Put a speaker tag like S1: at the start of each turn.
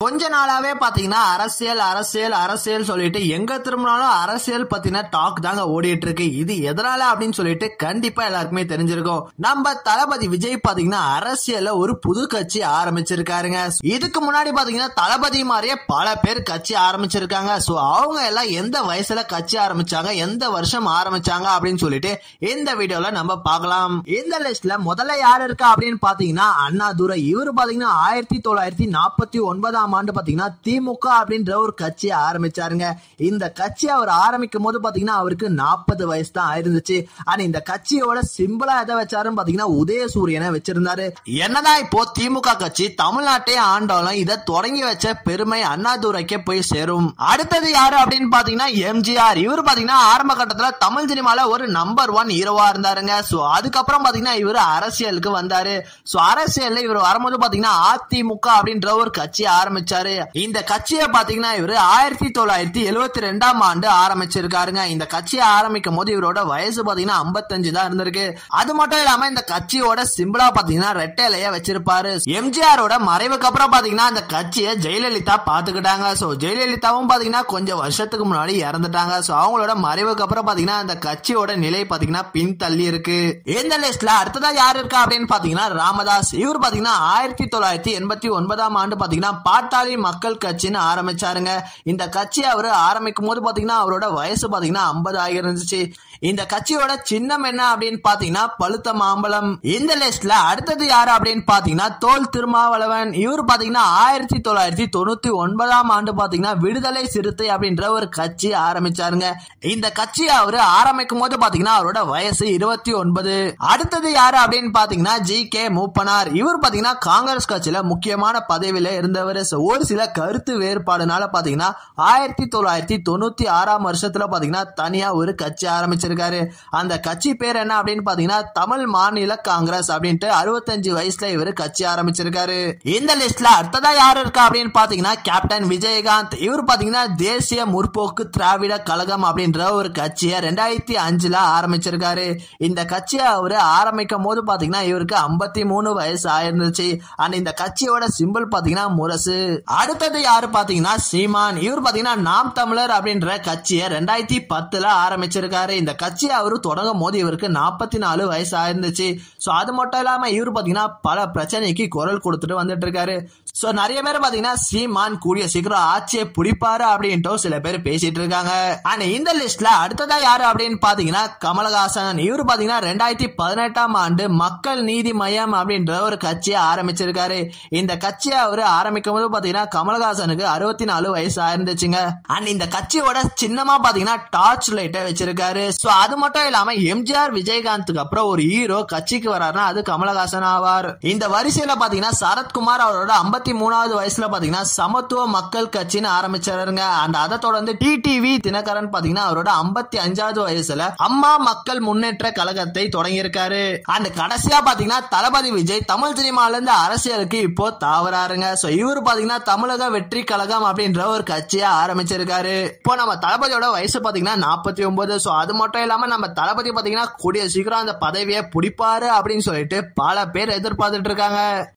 S1: கொஞ்ச நாளாவே பாத்தீங்கன்னா அரசியல் அரசியல் அரசியல் சொல்லிட்டு எங்க திரும்பினாலும் அரசியல் பத்தின டாக் தாங்க ஓடிட்டு இருக்கு இது எதனால அப்படின்னு சொல்லிட்டு கண்டிப்பா எல்லாருக்குமே தெரிஞ்சிருக்கும் நம்ம தளபதி விஜய் பாத்தீங்கன்னா அரசியல்ல ஒரு புது கட்சி ஆரம்பிச்சிருக்காருங்க இதுக்கு முன்னாடி பாத்தீங்கன்னா தளபதி மாதிரியே பல பேர் கட்சி ஆரம்பிச்சிருக்காங்க சோ அவங்க எல்லாம் எந்த வயசுல கட்சி ஆரம்பிச்சாங்க எந்த வருஷம் ஆரம்பிச்சாங்க அப்படின்னு சொல்லிட்டு இந்த வீடியோல நம்ம பார்க்கலாம் இந்த லிஸ்ட்ல முதல்ல யார் இருக்கா அப்படின்னு பாத்தீங்கன்னா அண்ணாதுரை இவர் பாத்தீங்கன்னா ஆயிரத்தி தொள்ளாயிரத்தி நாற்பத்தி ஒன்பதாம் ஆண்டு பாத்தீங்கன்னா திமுக அப்படின்ற ஒரு கட்சி ஆரம்பிச்சாருங்க இந்த கட்சி அவர் ஆரம்பிக்கும் போது பாத்தீங்கன்னா அவருக்கு நாற்பது வயசு தான் ஆயிருந்துச்சு ஆனா இந்த கட்சியோட சிம்பிளா எதை வச்சாருன்னு பாத்தீங்கன்னா உதயசூரியனை வச்சிருந்தாரு என்னதான் இப்போ திமுக கட்சி தமிழ்நாட்டை ஆண்டாலும் இதை தொடங்கி வச்ச பெருமை அண்ணாதுரைக்கே போய் சேரும் அடுத்தது யாரு அப்படின்னு பாத்தீங்கன்னா எம்ஜிஆர் இவர் பாத்தீங்கன்னா ஆரம்ப கட்டத்துல தமிழ் சினிமால ஒரு நம்பர் ஒன் ஹீரோவா இருந்தாருங்க சோ அதுக்கப்புறம் பாத்தீங்கன்னா இவர் அரசியலுக்கு வந்தாரு சோ அரசியல்ல இவர் வரும்போது பாத்தீங்கன்னா அதிமுக அப்படின்ற ஒரு கட்சி ஆரம்பிச்சாரு இந்த கட்சியை பாத்தீங்கன்னா இவர் ஆயிரத்தி தொள்ளாயிரத்தி எழுவத்தி ரெண்டாம் ஆண்டு ஆரம்பிச்சிருக்காருங்க இந்த கட்சியை ஆரம்பிக்கும் போது இவரோட வயசு பாத்தீங்கன்னா ஐம்பத்தஞ்சு தான் இருந்திருக்கு அது மட்டும் இல்லாம இந்த கட்சியோட சிம்பிளா பாத்தீங்கன்னா ரெட்டைலைய வச்சிருப்பாரு எம்ஜிஆரோட மறைவுக்கு அப்புறம் பாத்தீங்கன்னா அந்த கட்சியை ஜெயலலிதா பாத்துக்கிட்டாங்க சோ ஜெயலலிதாவும் பாத்தீங்கன்னா கொஞ்சம் வருஷத்துக்கு முன்னாடி இறந்துட்டாங்க சோ அவங்களோட மறைவுக்கு அப்புறம் பாத்தீங்கன்னா அந்த கட்சியோட நிலை பாத்தீங்கன்னா பின் தள்ளி இருக்கு இந்த லிஸ்ட்ல அடுத்ததா யார் இருக்கா அப்படின்னு பாத்தீங்கன்னா ராமதாஸ் இவர் பாத்தீங்கன்னா ஆயிரத்தி தொள்ளாயிரத்தி எண்பத்தி ஒன்பதாம் ஆண்டு பாத்தீங்கன்னா பாட்டாளி மக்கள் கட்சின்னு ஆரம்பிச்சாருங்க இந்த கட்சி அவரு ஆரம்பிக்கும் போது பாத்தீங்கன்னா அவரோட வயசு பாத்தீங்கன்னா ஐம்பது ஆகிருந்துச்சு இந்த கட்சியோட சின்னம் என்ன அப்படின்னு பாத்தீங்கன்னா பழுத்த மாம்பழம் இந்த லிஸ்ட்ல அடுத்தது யாரு அப்படின்னு பாத்தீங்கன்னா தோல் திருமாவளவன் இவர் பாத்தீங்கன்னா ஆயிரத்தி தொள்ளாயிரத்தி தொண்ணூத்தி ஒன்பதாம் ஆண்டு பாத்தீங்கன்னா விடுதலை சிறுத்தை அப்படின்ற ஒரு கட்சி ஆரம்பிச்சாருங்க இந்த கட்சி அவரு ஆரம்பிக்கும் போது பாத்தீங்கன்னா அவரோட வயசு இருபத்தி ஒன்பது அடுத்தது யாரு அப்படின்னு பாத்தீங்கன்னா ஜி கே மூப்பனார் இவர் பாத்தீங்கன்னா காங்கிரஸ் கட்சியில முக்கியமான பதவியில இருந்தவர் So, ஒரு சில கருத்து வேறுபாடுனால பாத்தீங்கன்னா ஆயிரத்தி தொள்ளாயிரத்தி தொண்ணூத்தி ஆறாம் வருஷத்துல பாத்தீங்கன்னா தனியா ஒரு கட்சி ஆரம்பிச்சிருக்காரு அந்த கட்சி பேர் என்ன அப்படின்னு பாத்தீங்கன்னா தமிழ் மாநில காங்கிரஸ் அப்படின்ட்டு அறுபத்தஞ்சு வயசுல இவர் கட்சி ஆரம்பிச்சிருக்காரு இந்த லிஸ்ட்ல அடுத்ததா யாரு இருக்கா அப்படின்னு பாத்தீங்கன்னா கேப்டன் விஜயகாந்த் இவர் பாத்தீங்கன்னா தேசிய முற்போக்கு திராவிட கழகம் அப்படின்ற ஒரு கட்சியை ரெண்டாயிரத்தி அஞ்சுல ஆரம்பிச்சிருக்காரு இந்த கட்சியை அவரு ஆரம்பிக்கும் போது பாத்தீங்கன்னா இவருக்கு ஐம்பத்தி மூணு வயசு ஆயிருந்துச்சு அண்ட் இந்த கட்சியோட சிம்பிள் பாத்தீங்கன்னா முரசு அடுத்தது யாரு பாத்தீங்கன்னா சீமான் இவர் பாத்தீங்கன்னா நாம் தமிழர் அப்படின்ற கட்சியை ரெண்டாயிரத்தி பத்துல ஆரம்பிச்சிருக்காரு இந்த கட்சியை அவரு தொடங்கும் போது இவருக்கு நாற்பத்தி நாலு வயசு ஆயிருந்துச்சு சோ அது மட்டும் இல்லாம இவர் பாத்தீங்கன்னா பல பிரச்சனைக்கு குரல் கொடுத்துட்டு வந்துட்டு இருக்காரு சோ நிறைய பேர் பாத்தீங்கன்னா சீமான் கூடிய சீக்கிரம் ஆட்சியை பிடிப்பாரு அப்படின்ட்டு சில பேர் பேசிட்டு இருக்காங்க ஆனா இந்த லிஸ்ட்ல அடுத்ததா யாரு அப்படின்னு பாத்தீங்கன்னா கமலஹாசன் இவர் பாத்தீங்கன்னா ரெண்டாயிரத்தி பதினெட்டாம் ஆண்டு மக்கள் நீதி மையம் அப்படின்ற ஒரு கட்சியை ஆரம்பிச்சிருக்காரு இந்த கட்சியை அவரு ஆரம்பிக்கும் போது பாத்தீங்கன்னா கமலஹாசனுக்கு அறுபத்தி நாலு வயசு ஆயிருந்துச்சுங்க அண்ட் இந்த கட்சியோட சின்னமா பாத்தீங்கன்னா டார்ச் லைட்டை வச்சிருக்காரு சோ அது மட்டும் இல்லாம எம்ஜிஆர் விஜயகாந்துக்கு அப்புறம் ஒரு ஹீரோ கட்சிக்கு வராருன்னா அது கமலஹாசன் ஆவார் இந்த வரிசையில பாத்தீங்கன்னா சரத்குமார் அவரோட ஐம்பத்தி மூணாவது வயசுல பாத்தீங்கன்னா சமத்துவ மக்கள் கட்சின்னு ஆரம்பிச்சாருங்க அண்ட் அதை தொடர்ந்து டிடிவி தினகரன் பாத்தீங்கன்னா அவரோட ஐம்பத்தி அஞ்சாவது வயசுல அம்மா மக்கள் முன்னேற்ற கழகத்தை தொடங்கியிருக்காரு அண்ட் கடைசியா பாத்தீங்கன்னா தளபதி விஜய் தமிழ் சினிமால இருந்து அரசியலுக்கு இப்போ தாவறாருங்க சோ இவர் பாத்தீங்கன்னா தமிழக வெற்றி கழகம் அப்படின்ற ஒரு கட்சியை ஆரம்பிச்சிருக்காரு இப்போ நம்ம தளபதியோட வயசு பாத்தீங்கன்னா நாற்பத்தி ஒன்பது சோ அது மட்டும் இல்லாம நம்ம தளபதி பாத்தீங்கன்னா கூடிய சீக்கிரம் அந்த பதவியை பிடிப்பாரு அப்படின்னு சொல்லிட்டு பல பேர் எதிர்பார்த்துட்டு இருக்காங்க